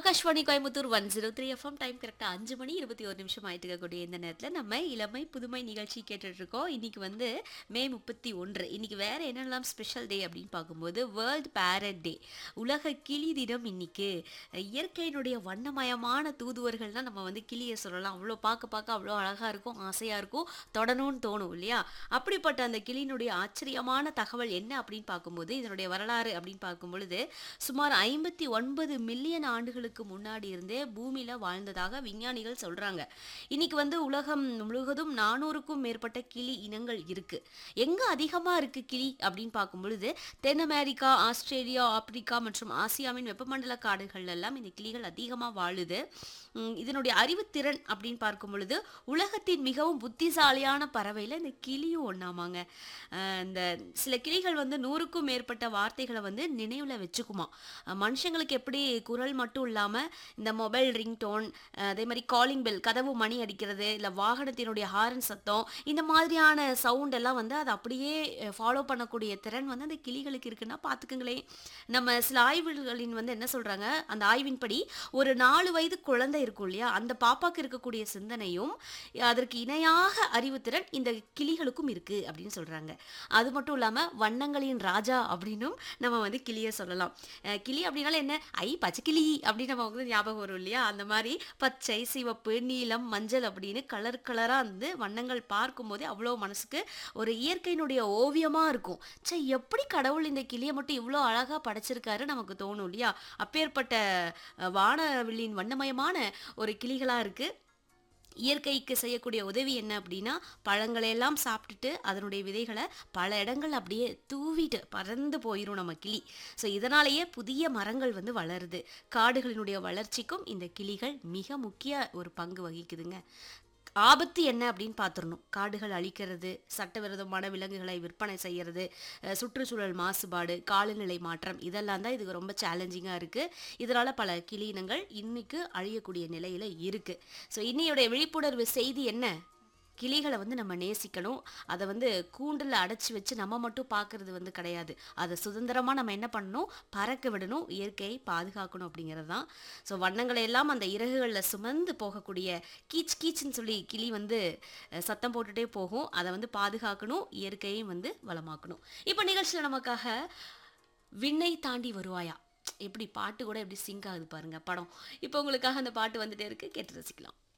Akashvani Coimbatore one zero three FM time கரெக்டாக அஞ்சு மணி இருபத்தி ஒரு நிமிஷம் ஆயிட்டு இருக்கக்கூடிய இந்த நேரத்தில் நம்ம இளமை புதுமை நிகழ்ச்சி கேட்டுட்டு இருக்கோம் இன்னைக்கு வந்து மே முப்பத்தி ஒன்று இன்னைக்கு வேற என்னெல்லாம் ஸ்பெஷல் டே அப்படின்னு பார்க்கும்போது வேர்ல்ட் பேரட் டே உலக கிளி தினம் இன்னைக்கு இயற்கையினுடைய வண்ணமயமான தூதுவர்கள்னா நம்ம வந்து கிளியை சொல்லலாம் அவ்வளோ பார்க்க பார்க்க அவ்வளோ அழகாக இருக்கும் ஆசையாக இருக்கும் தொடணும்னு தோணும் இல்லையா அப்படிப்பட்ட அந்த கிளியினுடைய ஆச்சரியமான தகவல் என்ன அப்படின்னு பார்க்கும்போது இதனுடைய வரலாறு அப்படின்னு பார்க்கும் பொழுது சுமார் ஐம்பத்தி ஒன்பது மில்லியன் ஆண்டுகளுக்கு முன்னாடி இருந்தே பூமியில வாழ்ந்ததாக விஞ்ஞானிகள் சொல்றாங்க இன்னைக்கு வந்து உலகம் முழுவதும் நானூறுக்கும் மேற்பட்ட கிளி இனங்கள் இருக்கு எங்க அதிகமா இருக்கு கிளி அப்படின்னு பார்க்கும் பொழுது தென் அமெரிக்கா ஆஸ்திரேலியா ஆப்பிரிக்கா மற்றும் ஆசியாவின் வெப்பமண்டல காடுகள் எல்லாம் இந்த கிளிகள் அதிகமா வாழுது உம், இதனுடைய அறிவுத்திறன் அப்படின்னு பார்க்கும் பொழுது உலகத்தின் மிகவும் புத்திசாலியான பறவையில இந்த கிளியும் ஒண்ணாமாங்க அஹ் இந்த சில கிளிகள் வந்து நூறுக்கும் மேற்பட்ட வார்த்தைகளை வந்து நினைவுல வச்சுக்குமா அஹ் மனுஷங்களுக்கு எப்படி குரல் மட்டும் இல்லாம இந்த மொபைல் ரிங்டோன் அதே மாதிரி காலிங் பெல் கதவு மணி அடிக்கிறது இல்ல வாகனத்தினுடைய ஹாரன் சத்தம் இந்த மாதிரியான சவுண்ட் எல்லாம் வந்து அதை அப்படியே ஃபாலோ பண்ணக்கூடிய திறன் வந்து அந்த கிளிகளுக்கு இருக்குன்னா பார்த்துக்குங்களேன் நம்ம சில ஆய்வுகளின் வந்து என்ன சொல்றாங்க அந்த ஆய்வின்படி ஒரு நாலு வயது குழந்தை இருக்கும் இல்லையா அந்த பாப்பாக்கு இருக்கக்கூடிய சிந்தனையும் அதற்கு இணையாக அறிவுத்திறன் இந்த கிளிகளுக்கும் இருக்கு அப்படின்னு சொல்றாங்க அது மட்டும் இல்லாம வண்ணங்களின் ராஜா அப்படின்னும் நம்ம வந்து கிளியை சொல்லலாம் அஹ் கிளி அப்படின்னால என்ன ஐ பச்சை கிளி அப்படின்னு நம்ம வந்து ஞாபகம் வரும் இல்லையா அந்த மாதிரி பச்சை சிவப்பு நீலம் மஞ்சள் அப்படின்னு கலர் கலரா வந்து வண்ணங்கள் பார்க்கும்போதே அவ்வளோ மனசுக்கு ஒரு இயற்கையினுடைய ஓவியமா இருக்கும் சே எப்படி கடவுள் இந்த கிளியை மட்டும் இவ்வளோ அழகா படைச்சிருக்காரு நமக்கு தோணும் இல்லையா அப்பேற்பட்ட அஹ், வானவில்லின் வண்ணமயமான ஒரு கிளிகளா இருக்கு இயற்கைக்கு செய்யக்கூடிய உதவி என்ன அப்படின்னா பழங்களையெல்லாம் சாப்பிட்டுட்டு அதனுடைய விதைகளை பல இடங்கள் அப்படியே தூவிட்டு பறந்து போயிடும் நம்ம கிளி ஸோ இதனாலேயே புதிய மரங்கள் வந்து வளருது காடுகளினுடைய வளர்ச்சிக்கும் இந்த கிளிகள் மிக முக்கிய ஒரு பங்கு வகிக்குதுங்க ஆபத்து என்ன அப்படின்னு பார்த்துடணும் காடுகள் அழிக்கிறது சட்டவிரோதமான விலங்குகளை விற்பனை செய்யறது அஹ் சுற்றுச்சூழல் மாசுபாடு காலநிலை மாற்றம் இதெல்லாம் தான் இதுக்கு ரொம்ப சேலஞ்சிங்காக இருக்குது இதனால் பல கிளி இனங்கள் இன்னைக்கு அழியக்கூடிய நிலையில் இருக்குது ஸோ இன்னையோடைய விழிப்புணர்வு செய்தி என்ன கிளிகளை வந்து நம்ம நேசிக்கணும் அதை வந்து கூண்டில் அடைச்சி வச்சு நம்ம மட்டும் பார்க்கறது வந்து கிடையாது அதை சுதந்திரமாக நம்ம என்ன பண்ணணும் பறக்க விடணும் இயற்கையை பாதுகாக்கணும் அப்படிங்கிறது தான் ஸோ வண்ணங்களை எல்லாம் அந்த இறகுகளில் சுமந்து போகக்கூடிய கீச் கீச்சுன்னு சொல்லி கிளி வந்து அஹ், சத்தம் போட்டுட்டே போகும் அதை வந்து பாதுகாக்கணும் இயற்கையையும் வந்து வளமாக்கணும் இப்போ நிகழ்ச்சியில் நமக்காக விண்ணை தாண்டி வருவாயா எப்படி பாட்டு கூட எப்படி சிங்க் ஆகுது பாருங்க படம் இப்போ உங்களுக்காக அந்த பாட்டு வந்துட்டே இருக்கு கேட்டு ரசிக்கலாம்